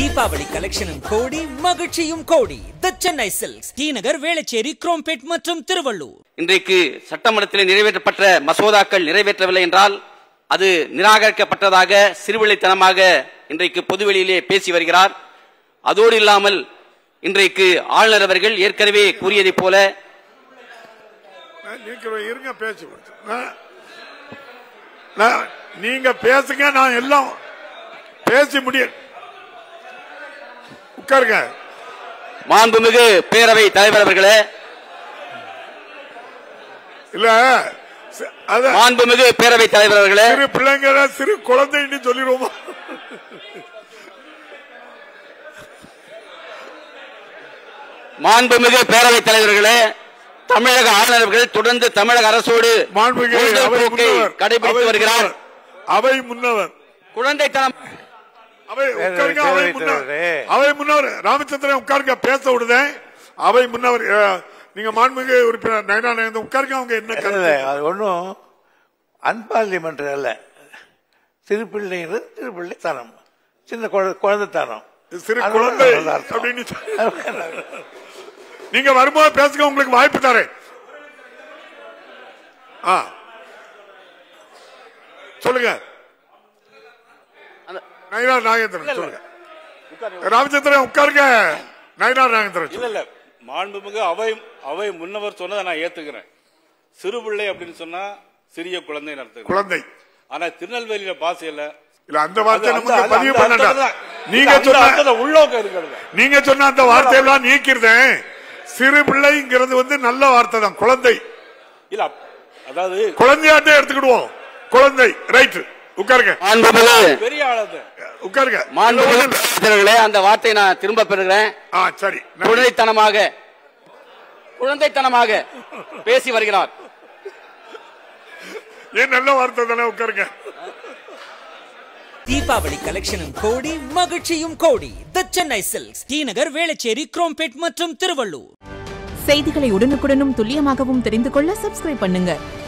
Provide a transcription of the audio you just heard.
தீபாவளி கலெக்ஷனும் கோடி மகிழ்ச்சியும் கோடி த சென்னை சில்க்ஸ் டி நகர் வேளச்சேரி குரோம்பேட் மற்றும் திருவள்ளூர் இன்றைக்கு சட்டமன்றத்தில் நிறைவேற்றப்பட்ட மசோதாக்கள் நிறைவேற்றவில்லை என்றால் அது நிராகரிக்கப்பட்டதாக சிறுவிளைத்தனமாக இன்றைக்கு பொதுவெளியிலே பேசி வருகிறார் அதோடு இல்லாமல் இன்றைக்கு ஆளுநர் அவர்கள் ஏற்கனவே கூறியதைப் போல நான் நீக்கிறேன் இருங்க பேச்சு நான் நான் நீங்க பேசுங்க நான் எல்லாம் பேசி முடிய உட்காருங்க மாண்புமிகு பேரவை தலைவர் அவர்களே இல்ல சி- அத மாண்புமிகு பேரவை தலைவர் அவர்களே சிறு பிள்ளைங்க சிறு குழந்தைன்னு சொல்லிடுவோமா மாண்புமிகு பேரவை தலைவர்களே தமிழக ஆளுநர் அவர்கள் தொடர்ந்து தமிழக அரசோடு மாண்புமிகு ஊழல் அவை போக்கை முன்னவர் கடைபிடித்து அவை வருகிறார் முன்னவர். அவை முன்னவர் குழந்தைத்தனம் அவை உட்காருங்க அவை பேரவைத் முன்னவர் தலைவரே. அவை முன்னவர் ராமச்சந்திரன் உட்காருங்க பேச விடுதேன் அவை முன்னவர் அஹ், நீங்க மாண்புமிகு உறுப்பினர் நயனா நயந்து உட்காருங்க அவங்க என்ன இல்ல, கருத்து அது ஒன்றும் அன்பார்லிமெண்ட்ரி அல்ல திருப்பிள்ளைங்கிறது திருப்பிள்ளைத்தனம் சின்ன குழ- குழந்தைத்தனம் சிறு அது குழந்தை ஒரு அர்த்தம். அப்படின்னு சொல்லி- நீங்க வரும்போது பேசுங்க உங்களுக்கு வாய்ப்பு தரேன் ஆ சொல்லுங்க அந்த- நயினார் நாகேந்திரன் சொல்லுங்க ராமச்சந்திரன் உட்காருங்க நயினார் நாகேந்திரன் இல்ல இல்ல மாண்புமிகு அவை அவை முன்னவர் சொன்னதை நான் ஏத்துக்கிறேன் சிறு பிள்ளை அப்படின்னு சொன்னா சிறிய குழந்தை நடத்துகிறேன் குழந்தை ஆனா திருநெல்வேலியில பாசையில இல்ல அந்த வார்த்தை அது- நமக்கு அந்த- பதிவு அந்த பண்ணல அர்த்தத்துல- நீங்க அந்த சொன்ன அர்த்தத்துல உள்நோக்கம் இருக்கிறது நீங்க சொன்ன அந்த வார்த்தையெல்லாம் நீக்கிருந்தேன் சிறு பிள்ளைங்கிறது வந்து நல்ல வார்த்தை தான் குழந்தை இல்ல அப்- அதாவது குழந்தையாட்டே எடுத்துக்கிடுவோம் குழந்தை ரைட் உட்காருங்க மாண்புமிகு பெரிய ஆளது உட்காருங்க மாண்புமிகு தலைவர்களே அந்த வார்த்தையை நான் திரும்ப பெறுகிறேன் ஆ சரி நன்றி. குழந்தைத்தனமாக குழந்தைத்தனமாக பேசி வருகிறார் ஏன் நல்ல வார்த்தை தானே உட்காருங்க தீபாவளி கலெக்ஷனும் கோடி மகிழ்ச்சியும் கோடி த சென்னை சில்க்ஸ் டி நகர் வேளச்சேரி குரோம்பேட் மற்றும் திருவள்ளூர் செய்திகளை உடனுக்குடனும் துல்லியமாகவும் தெரிந்து கொள்ள சப்ஸ்கிரைப் பண்ணுங்க